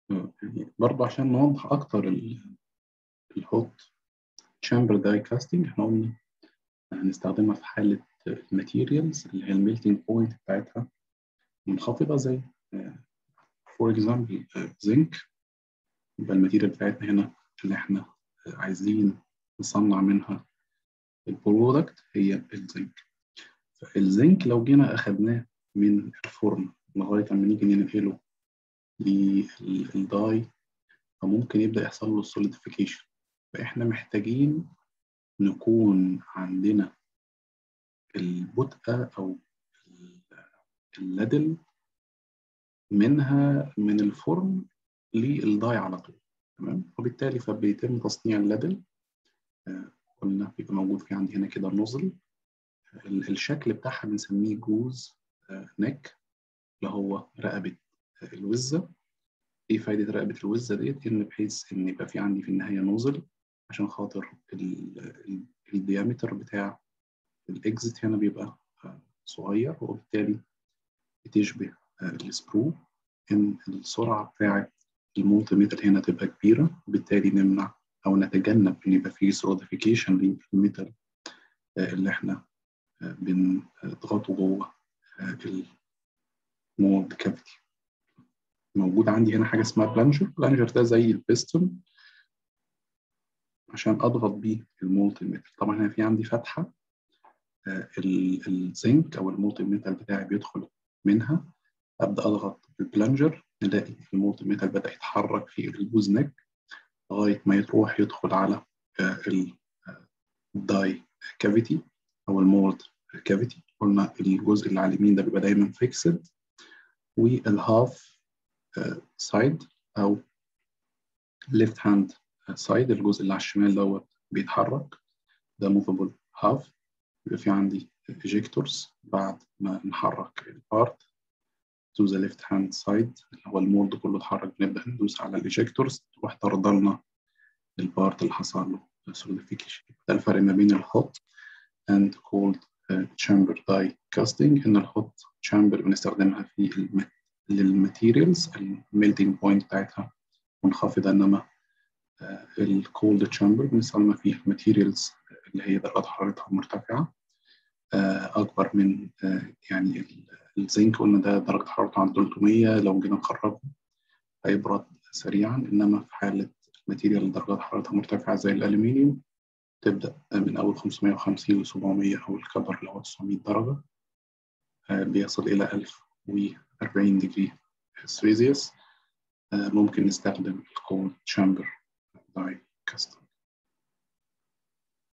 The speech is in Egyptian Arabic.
يعني برضه عشان نوضح أكتر الهوت تشامبر داي كاستنج احنا قلنا هنستخدمها في حالة الماتيريالز اللي هي الميلتنج بوينت بتاعتها منخفضة زي فور اكزامبل زنك يبقى الماتيريال بتاعتنا هنا اللي احنا عايزين نصنع منها البرودكت هي الزنك فالزنك لو جينا أخدناه من الفرن لغاية أما نيجي ننقله للداي فممكن يبدأ يحصل له solidification فإحنا محتاجين نكون عندنا البتقة أو اللدل منها من الفرن للداي على طول تمام وبالتالي فبيتم تصنيع اللدل آه قلنا بيبقى موجود في عندي هنا كده نوزل الشكل بتاعها بنسميه جوز آه نك اللي هو رقبة الوزة ايه فايدة رقبة الوزة ديت ان بحيث ان يبقى في عندي في النهاية نوزل عشان خاطر الديامتر بتاع الاكزit هنا بيبقى صغير وبالتالي بتشبه السبرو ان السرعة بتاعة المولتي ميتال هنا تبقى كبيرة وبالتالي نمنع او نتجنب ان يبقى في سوليديفيكيشن للميتال اللي احنا بنضغطه جوه المولد كافيتي موجود عندي هنا حاجه اسمها بلانجر بلانجر ده زي البيستون عشان اضغط بيه المولتي ميتال طبعا هنا في عندي فتحه الزنك او المولتي ميتال بتاعي بيدخل منها ابدا اضغط بالبلانجر نلاقي المولتي ميتال بدا يتحرك في الجوز نك لغايه ما يروح يدخل على الداي كافيتي او المولد كافيتي قلنا الجزء اللي على اليمين ده بيبقى دايما فيكسد والهاف سايد او ليفت هاند سايد الجزء اللي على الشمال دوت بيتحرك ده موفابل هاف يبقى في عندي ايجيكتورز بعد ما نحرك البارت تو ذا ليفت هاند سايد اللي هو المولد كله اتحرك بنبدا ندوس على الايجيكتورز تروح طرد لنا البارت اللي حصل له سوليديفيكيشن ده الفرق ما بين الهوت اند كولد تشامبر داي كاستنج ان الهوت تشامبر بنستخدمها في للماتيريالز الميلتنج بوينت بتاعتها منخفضه انما الكولد تشامبر بنستخدمها في الماتيريالز اللي هي درجات حرارتها مرتفعه اكبر من يعني الزنك قلنا ده درجه حرارته عند 300 لو جينا نخرجه هيبرد سريعا انما في حاله الماتيريال درجات حرارتها مرتفعه زي الالومنيوم تبدا من اول 550 ل 700 او الكبر اللي هو 900 درجه بيصل الى 1040 ديجري سلسيوس ممكن نستخدم الكولد تشامبر داي كاستم